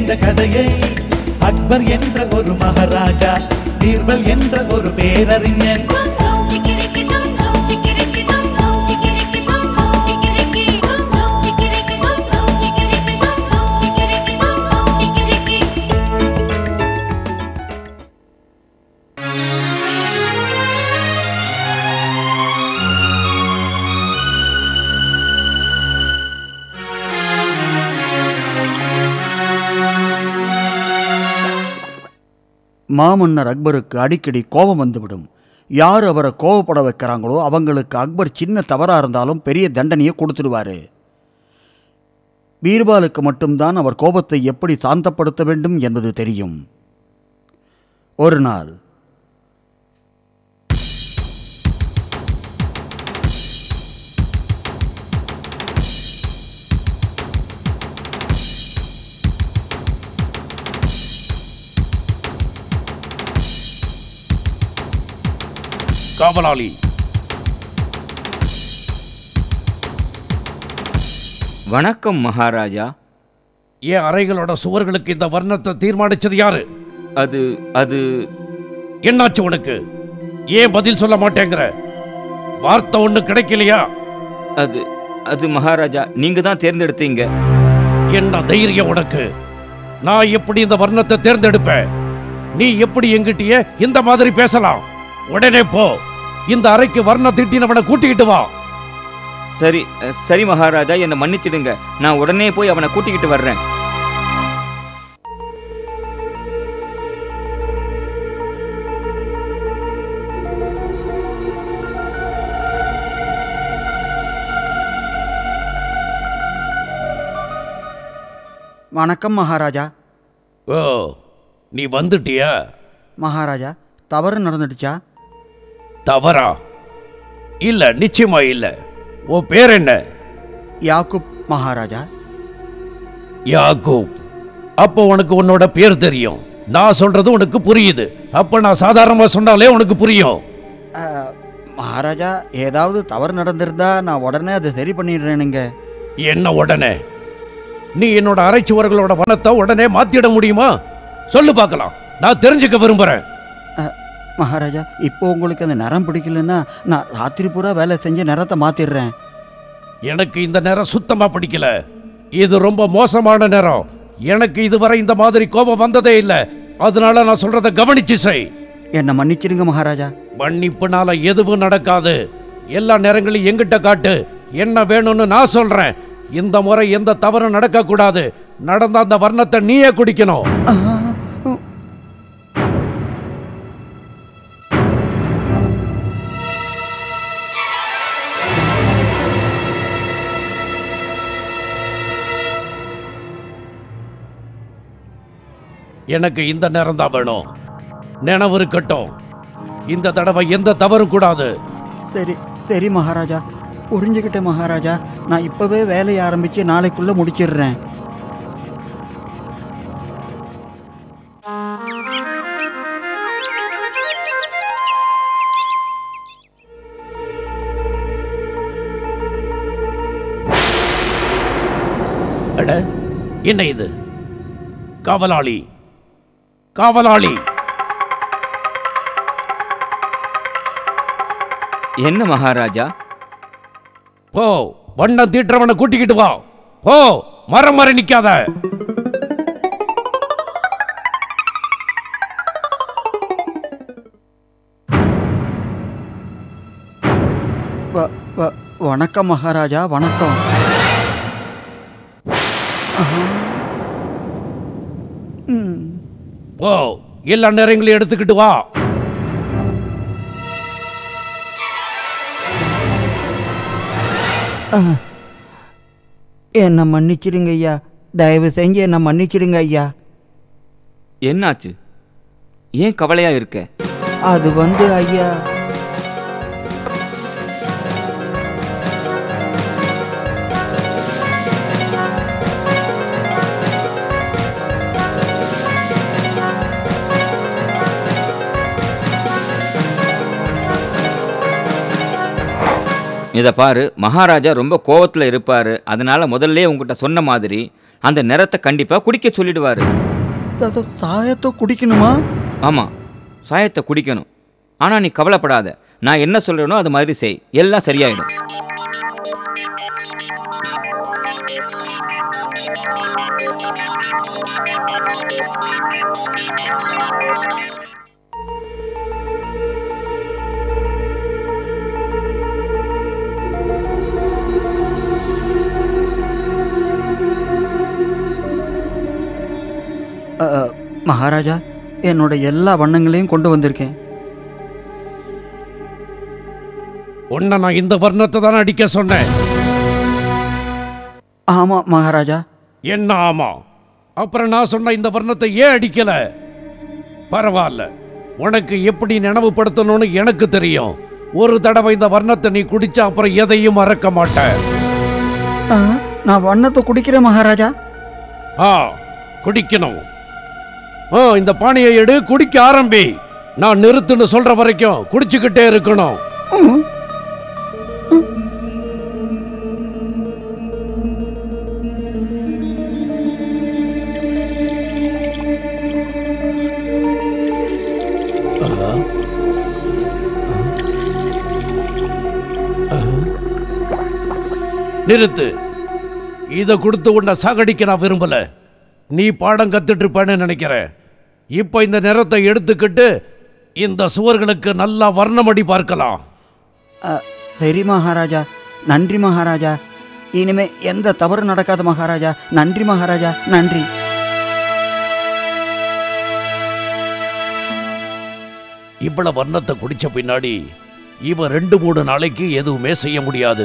இந்த கதையை அக்பர் என்ற ஒரு மகாராஜா பீர்பல் என்ற ஒரு பேரறிஞன் Dum dum chikiriki dum dum chikiriki dum dum chikiriki dum dum chikiriki dum dum chikiriki dum dum chikiriki dum dum chikiriki dum dum chikiriki மாமன்னர் அக்பருக்கு அடிக்கடி கோபம் வந்துவிடும் யார் அவரை கோவப்பட வைக்கிறாங்களோ அவங்களுக்கு அக்பர் சின்ன தவறாக இருந்தாலும் பெரிய தண்டனையை கொடுத்துடுவாரு பீர்பாலுக்கு மட்டும்தான் அவர் கோபத்தை எப்படி சாந்தப்படுத்த வேண்டும் என்பது தெரியும் ஒரு நாள் காவலாளி வணக்கம் மகாராஜா என் அறைகளோட சுவர்களுக்கு இந்த வர்ணத்தை தீர்மானிச்சது யாரு அது அது என்னாச்சு உனக்கு ஏன் பதில் சொல்ல மாட்டேங்கிற வார்த்தை ஒண்ணு கிடைக்கலையா அது அது மகாராஜா நீங்க தான் தேர்ந்தெடுத்தீங்க என்ன தைரியம் உனக்கு நான் எப்படி இந்த வர்ணத்தை தேர்ந்தெடுப்பேன் நீ எப்படி எங்கிட்டயே இந்த மாதிரி பேசலாம் உடனே போ இந்த அறைக்கு வர்ண திட்டினவனை கூட்டிக்கிட்டு வா சரி அஹ், சரி மகாராஜா என்னை மன்னிச்சிடுங்க நான் உடனே போய் அவனை கூட்டிக்கிட்டு வர்றேன் வணக்கம் மகாராஜா ஓ நீ வந்துட்டியா மகாராஜா தவறு நடந்துடுச்சா தவறா இல்ல நிச்சயமா இல்ல உன் பேர் என்ன யாக்குப் மகாராஜா யாக்கூப் அப்போ உனக்கு உன்னோட பேர் தெரியும் நான் சொல்றது உனக்கு புரியுது அப்ப நான் சாதாரணமா சொன்னாலே உனக்கு புரியும் அஹ், மகாராஜா ஏதாவது தவறு நடந்திருந்தா நான் உடனே அதை சரி பண்ணிடுறேனுங்க என்ன உடனே நீ என்னோட அரைச்சுவர்களோட வனத்தை உடனே மாத்திட முடியுமா சொல்லு பார்க்கலாம் நான் தெரிஞ்சுக்க விரும்புறேன் அஹ், மகாராஜா இப்போ உங்களுக்கு அந்த நிறம் பிடிக்கலன்னா நான் ராத்திரி பூரா வேலை செஞ்சு நிறத்தை மாத்திடுறேன் எனக்கு இந்த நேரம் சுத்தமா பிடிக்கல இது ரொம்ப மோசமான நேரம் எனக்கு இதுவரை இந்த மாதிரி கோபம் வந்ததே இல்ல அதனால நான் சொல்றத கவனிச்சு செய் என்னை மன்னிச்சிடுங்க மகாராஜா மன்னிப்புனால எதுவும் நடக்காது எல்லா நேரங்களையும் எங்கிட்ட காட்டு என்ன வேணும்னு நான் சொல்றேன் இந்த முறை எந்த தவறும் நடக்க கூடாது நடந்த அந்த வர்ணத்தை நீயே குடிக்கணும் எனக்கு இந்த நேரம் தான் வேணும் நினைவு இருக்கட்டும் இந்த தடவை எந்த தவறும் கூடாது சரி சரி மகாராஜா புரிஞ்சுக்கிட்டேன் மகாராஜா நான் இப்போவே வேலையை ஆரம்பித்து நாளைக்குள்ளே முடிச்சிடுறேன் அட என்ன இது காவலாளி காவலாளி என்ன மகாராஜா போ வண்ணம் தீட்டுறவனை கூட்டிக்கிட்டு வா போ மரம் மறை நிக்காத வ- வ- வணக்கம் மகாராஜா வணக்கம் ஆஹா. ம் போ எல்லா நேரங்களையும் எடுத்துக்கிட்டு வா என்னை மன்னிச்சிடுங்க ஐயா தயவு செஞ்சு என்னை மன்னிச்சிடுங்க ஐயா என்னாச்சு ஏன் கவலையா இருக்க அது வந்து ஐயா இதை பாரு மகாராஜா ரொம்ப கோவத்தில் இருப்பார் அதனால முதல்ல உங்ககிட்ட சொன்ன மாதிரி அந்த நிறத்தை கண்டிப்பா குடிக்க சொல்லிடுவாரு த- த- சாயத்தை குடிக்கணுமா ஆமா சாயத்தை குடிக்கணும் ஆனா நீ கவலைப்படாத நான் என்ன சொல்றேனோ அது மாதிரி செய் எல்லாம் சரியாயிடும் அ, அ, மகாராஜா என்னோட எல்லா வண்ணங்களையும் கொண்டு வந்திருக்கேன் உன்னை நான் இந்த வர்ணத்தை தானே அடிக்க சொன்னேன் ஆமாம் மகாராஜா என்ன ஆமா அப்புறம் நான் சொன்ன இந்த வர்ணத்தை ஏன் அடிக்கல பரவாயில்ல உனக்கு எப்படி நினைவுபடுத்தணும்னு எனக்கு தெரியும் ஒரு தடவை இந்த வர்ணத்தை நீ குடிச்சா அப்புறம் எதையும் மறக்க மாட்ட ஆ, நான் வண்ணத்தை குடிக்கிறேன் மகாராஜா ஆ குடிக்கணும் ஆ இந்த பானையை எடு குடிக்க ஆரம்பி நான் நிறுத்துன்னு சொல்ற வரைக்கும் குடிச்சுக்கிட்டே இருக்கணும் ம். நிறுத்து இதை கொடுத்து உன்னை சாகடிக்க நான் விரும்பல நீ பாடம் கத்துட்டு இருப்பேன்னு நினைக்கிறேன் இப்போ இந்த நிறத்தை எடுத்துக்கிட்டு இந்த சுவர்களுக்கு நல்லா வர்ணமடி பார்க்கலாம் அ, சரி மகாராஜா நன்றி மகாராஜா இனிமே எந்த தவறு நடக்காத மகாராஜா நன்றி மகாராஜா நன்றி இவ்வளவு வர்ணத்தை குடிச்ச பின்னாடி இவன் ரெண்டு மூணு நாளைக்கு எதுவுமே செய்ய முடியாது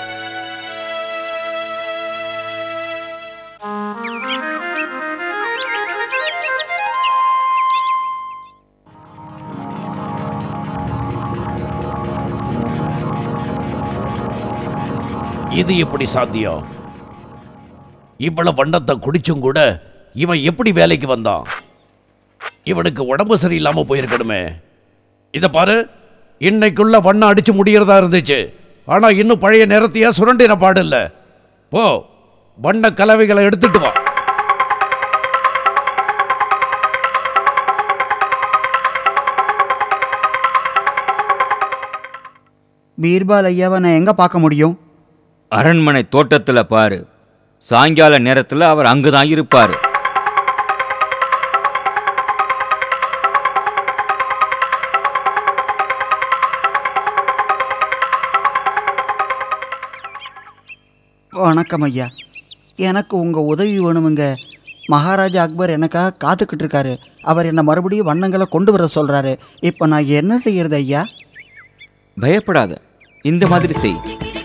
இது எப்படி சாத்தியம் இவ்வளவு வண்ணத்தை குடிச்சும் கூட இவன் எப்படி வேலைக்கு வந்தான் இவனுக்கு உடம்பு சரியில்லாம போயிருக்கணுமே இத பாரு இன்னைக்குள்ள வண்ணம் அடிச்சு முடியறதா இருந்துச்சு ஆனா இன்னும் பழைய நிறத்தையா சுரண்டின பாடு இல்ல போ வண்ண கலவைகளை எடுத்துட்டு வா பீர்பால் ஐயாவை நான் எங்கே பார்க்க முடியும் அரண்மனை தோட்டத்துல பாரு சாயங்கால நேரத்துல அவர் அங்குதான் இருப்பாரு வணக்கம் ஐயா எனக்கு உங்கள் உதவி வேணுமுங்க மகாராஜா அக்பர் எனக்காக காத்துக்கிட்டு இருக்காரு அவர் என்னை மறுபடியும் வண்ணங்களை கொண்டு வர சொல்கிறாரு இப்போ நான் என்ன செய்யறது ஐயா பயப்படாத இந்த மாதிரி செய்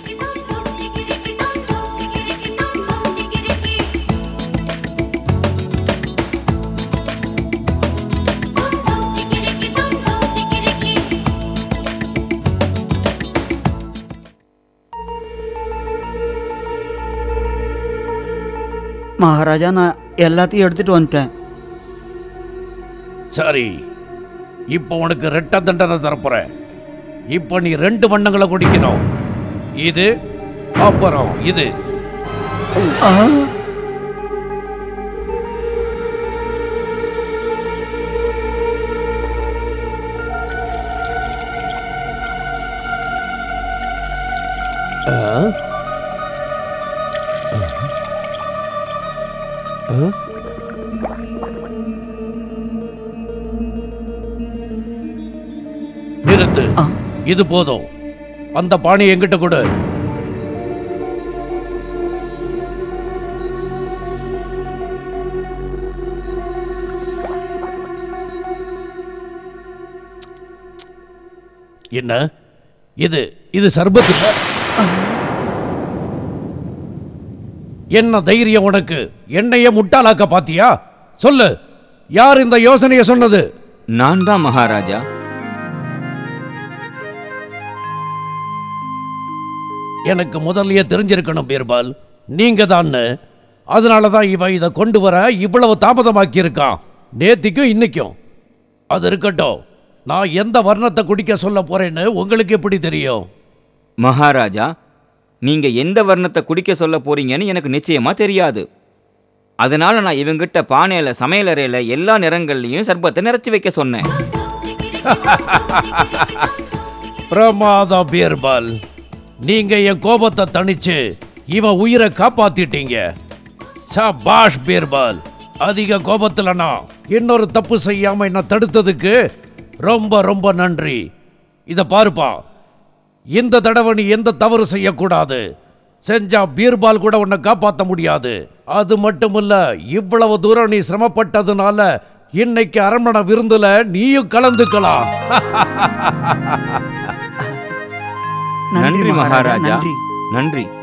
மகாராஜா நான் எல்லாத்தையும் எடுத்துகிட்டு வந்துட்டேன் சரி இப்போ உனக்கு ரெட்ட தண்டனை தரப்போறேன் இப்போ நீ ரெண்டு வண்ணங்களை குடிக்கணும் இது அப்புறம் இது ஆ நிறுத்து ஆ. இது போதும் அந்த பாணி என்கிட்ட கொடு என்ன இது இது சர்பத்து என்ன தைரியம் உனக்கு என்னைய முட்டாளாக்க பாத்தியா சொல்லு யார் இந்த யோசனையை சொன்னது நான் தான் மகாராஜா எனக்கு முதல்லயே தெரிஞ்சிருக்கணும் பீர்பால் நீங்க தான்னு அதனால தான் இவன் இதை கொண்டு வர இவ்வளவு தாமதமாக்கி இருக்கான் நேத்திக்கும் இன்னைக்கும் அது இருக்கட்டும் நான் எந்த வர்ணத்தை குடிக்க சொல்ல போறேன்னு உங்களுக்கு எப்படி தெரியும் மகாராஜா நீங்க எந்த வர்ணத்தை குடிக்க சொல்ல போறீங்கன்னு எனக்கு நிச்சயமா தெரியாது அதனால நான் இவங்கிட்ட பானையில சமையலறையில எல்லா நிறங்கள்லயும் சர்பத்தை நிறைச்சி வைக்க சொன்னேன் பிரமாதம் பீர்பால் நீங்க என் கோபத்தை தணிச்சு இவன் உயிரை காப்பாத்திட்டீங்க சபாஷ் பீர்பால் அதிக கோபத்துல நான் இன்னொரு தப்பு செய்யாம என்ன தடுத்ததுக்கு ரொம்ப ரொம்ப நன்றி இத பாருப்பா இந்த தடவை நீ எந்த தவறு செய்யக்கூடாது செஞ்சா பீர்பால் கூட உன்னை காப்பாற்ற முடியாது அது மட்டும் இல்ல இவ்வளவு தூரம் நீ சிரமப்பட்டதுனால இன்னைக்கு அரண்மனை விருந்துல நீயும் கலந்துக்கலாம் நன்றி மகாராஜா நன்றி நன்றி